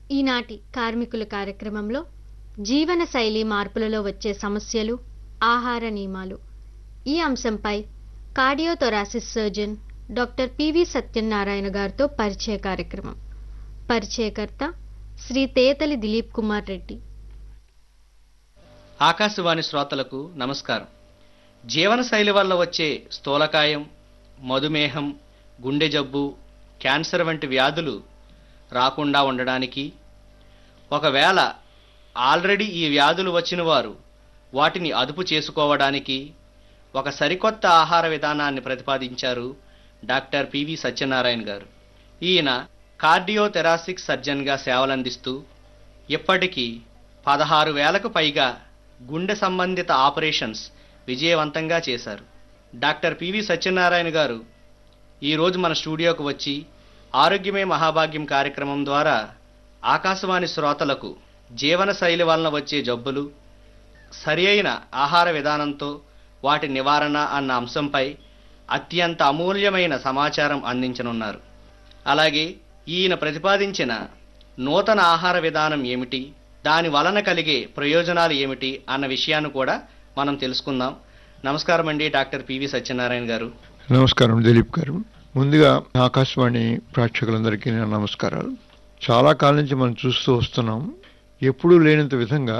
ఈనాటి కార్మికుల కార్యక్రమంలో జీవన శైలి మార్పులలో వచ్చే సమస్యలు ఆహార నియమాలు ఈ అంశంపై cardiothoracic surgeon doctor PV Satyanarayana గారితో పరిచయ కార్యక్రమం పరిచయకర్త శ్రీ తేతలి దిలీప్ కుమార్ రెడ్డి ఆకాశవాణి శ్రోతలకు నమస్కారం జీవనశైలి వల్ల వచ్చే స్థూలకాయం మధుమేహం గుండె జబ్బు క్యాన్సర్ వంటి వ్యాధులు రాకుండా ఉండడానికి ఒకవేళ ఆల్రెడీ ఈ వ్యాధులు వచ్చిన వారు వాటిని అదుపు చేసుకోవడానికి ఒక సరికొత్త ఆహార విధానాన్ని ప్రతిపాదించారు డాక్టర్ పివి సత్యనారాయణ గారు ఈయన కార్డియోథెరాసిక్ సర్జన్గా సేవలందిస్తూ ఇప్పటికీ పదహారు వేలకు పైగా గుండె సంబంధిత ఆపరేషన్స్ విజయవంతంగా చేశారు డాక్టర్ పివి సత్యనారాయణ గారు ఈరోజు మన స్టూడియోకు వచ్చి ఆరోగ్యమే మహాభాగ్యం కార్యక్రమం ద్వారా ఆకాశవాణి శ్రోతలకు జీవనశైలి వలన వచ్చే జబ్బులు సరి అయిన ఆహార విధానంతో వాటి నివారణ అన్న అంశంపై అత్యంత అమూల్యమైన సమాచారం అందించనున్నారు అలాగే ఈయన ప్రతిపాదించిన నూతన ఆహార విధానం ఏమిటి దాని వలన కలిగే ప్రయోజనాలు ఏమిటి అన్న విషయాన్ని కూడా మనం తెలుసుకుందాం నమస్కారం అండి డాక్టర్ పివి సత్యనారాయణ గారు నమస్కారం దిలీప్ గారు ముందుగా ఆకాశవాణి ప్రేక్షకులందరికీ నా నమస్కారాలు చాలా కాలం నుంచి మనం చూస్తూ వస్తున్నాం ఎప్పుడూ లేనంత విధంగా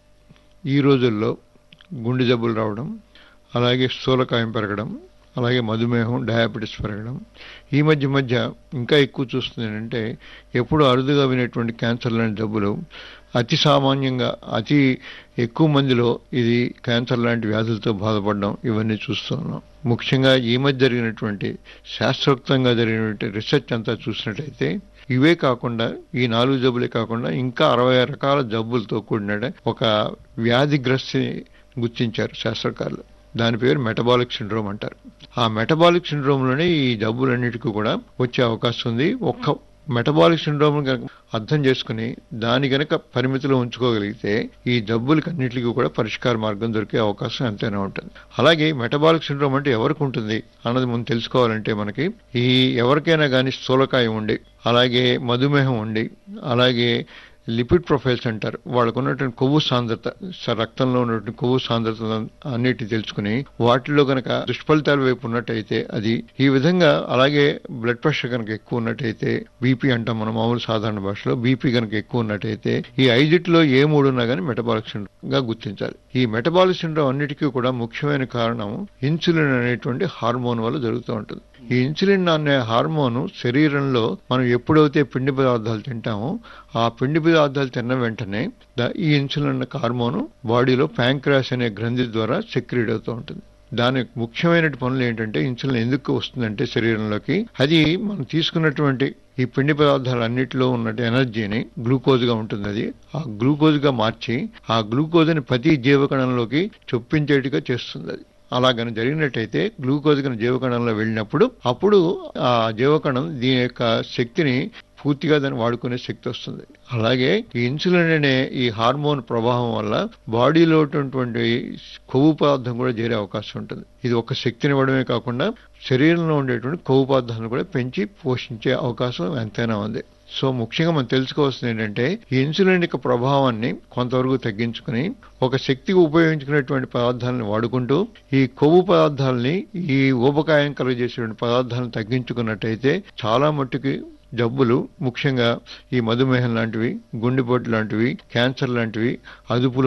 ఈ రోజుల్లో గుండె జబ్బులు రావడం అలాగే స్థూలకాయం పెరగడం అలాగే మధుమేహం డయాబెటీస్ పెరగడం ఈ మధ్య మధ్య ఇంకా ఎక్కువ చూస్తుంది ఏంటంటే ఎప్పుడు అరుదుగా వినేటువంటి క్యాన్సర్ లాంటి జబ్బులు అతి సామాన్యంగా అతి ఎక్కువ మందిలో ఇది క్యాన్సర్ లాంటి వ్యాధులతో బాధపడడం ఇవన్నీ చూస్తున్నాం ముఖ్యంగా ఈ మధ్య జరిగినటువంటి శాస్త్రోక్తంగా జరిగినటువంటి రీసెర్చ్ అంతా చూసినట్టయితే ఇవే కాకుండా ఈ నాలుగు జబ్బులే కాకుండా ఇంకా అరవై రకాల జబ్బులతో కూడిన ఒక వ్యాధిగ్రస్తిని గుర్తించారు శాస్త్రకారులు దాని పేరు మెటబాలిక్ సిండ్రోమ్ అంటారు ఆ మెటబాలిక్ సిండ్రోమ్లోనే ఈ జబ్బులన్నిటికీ కూడా వచ్చే అవకాశం ఉంది ఒక్క మెటబాలిక్ సిండ్రోమ్ కనుక అర్థం చేసుకుని దాని గనక పరిమితిలో ఉంచుకోగలిగితే ఈ జబ్బులకి అన్నిటికీ కూడా పరిష్కార మార్గం దొరికే అవకాశం ఎంతైనా ఉంటుంది అలాగే మెటబాలిక్ సిండ్రోమ్ అంటే ఎవరికి ఉంటుంది అన్నది మనం తెలుసుకోవాలంటే మనకి ఈ ఎవరికైనా కానీ స్థూలకాయం ఉండి అలాగే మధుమేహం ఉండి అలాగే లిపిడ్ ప్రొఫైల్స్ అంటారు వాళ్ళకు ఉన్నటువంటి కొవ్వు సాంద్రత స- రక్తంలో ఉన్నటువంటి కొవ్వు సాంద్రత అన్నిటి తెలుసుకుని వాటిలో గనక దుష్ఫలితాల వైపు ఉన్నట్టయితే అది ఈ విధంగా అలాగే బ్లడ్ ప్రెషర్ కనుక ఎక్కువ ఉన్నట్టయితే బీపీ అంటాం మనం మామూలు సాధారణ భాషలో బీపీ కనుక ఎక్కువ ఉన్నట్టయితే ఈ ఐదిట్లో ఏ మూడు ఉన్నా కానీ మెటబాలిక్ సిండ్రోమ్ గా గుర్తించాలి ఈ మెటబాలిక్ సిండ్రోమ్ అన్నిటికీ కూడా ముఖ్యమైన కారణం ఇన్సులిన్ అనేటువంటి హార్మోన్ వల్ల జరుగుతూ ఉంటుంది ఈ ఇన్సులిన్ అనే హార్మోన్ శరీరంలో మనం ఎప్పుడైతే పిండి పదార్థాలు తింటామో ఆ పిండి పదార్థాలు తిన్న వెంటనే ద- ఈ ఇన్సులిన్ అనే హార్మోన్ బాడీలో ప్యాంక్రాస్ అనే గ్రంథి ద్వారా సెక్రీట్ అవుతూ ఉంటుంది దాని ముఖ్యమైన పనులు ఏంటంటే ఇన్సులిన్ ఎందుకు వస్తుందంటే శరీరంలోకి అది మనం తీసుకున్నటువంటి ఈ పిండి పదార్థాలు అన్నిటిలో ఉన్నట్టు ఎనర్జీని గ్లూకోజ్ గా ఉంటుంది అది ఆ గ్లూకోజ్ గా మార్చి ఆ గ్లూకోజ్ని ప్రతి జీవకణంలోకి చొప్పించేట్టుగా చేస్తుంది అది అలాగని జరిగినట్టయితే గ్లూకోజ్ కనుక జీవకణంలో వెళ్ళినప్పుడు అప్పుడు ఆ జీవకణం దీని యొక్క శక్తిని పూర్తిగా దాన్ని వాడుకునే శక్తి వస్తుంది అలాగే ఈ ఇన్సులిన్ అనే ఈ హార్మోన్ ప్రభావం వల్ల బాడీలో ఉన్నటువంటి కొవ్వు పదార్థం కూడా చేరే అవకాశం ఉంటుంది ఇది ఒక శక్తిని ఇవ్వడమే కాకుండా శరీరంలో ఉండేటువంటి కొవ్వు పదార్థాలను కూడా పెంచి పోషించే అవకాశం ఎంతైనా ఉంది సో ముఖ్యంగా మనం తెలుసుకోవాల్సింది ఏంటంటే ఈ ఇన్సులిన్ యొక్క ప్రభావాన్ని కొంతవరకు తగ్గించుకుని ఒక శక్తికి ఉపయోగించుకునేటువంటి పదార్థాలను వాడుకుంటూ ఈ కొవ్వు పదార్థాలని ఈ ఊబకాయం కలుగజేసేటువంటి పదార్థాలను తగ్గించుకున్నట్టయితే చాలా మట్టుకి జబ్బులు ముఖ్యంగా ఈ మధుమేహం లాంటివి గుండెపోటు లాంటివి క్యాన్సర్ లాంటివి అదుపులో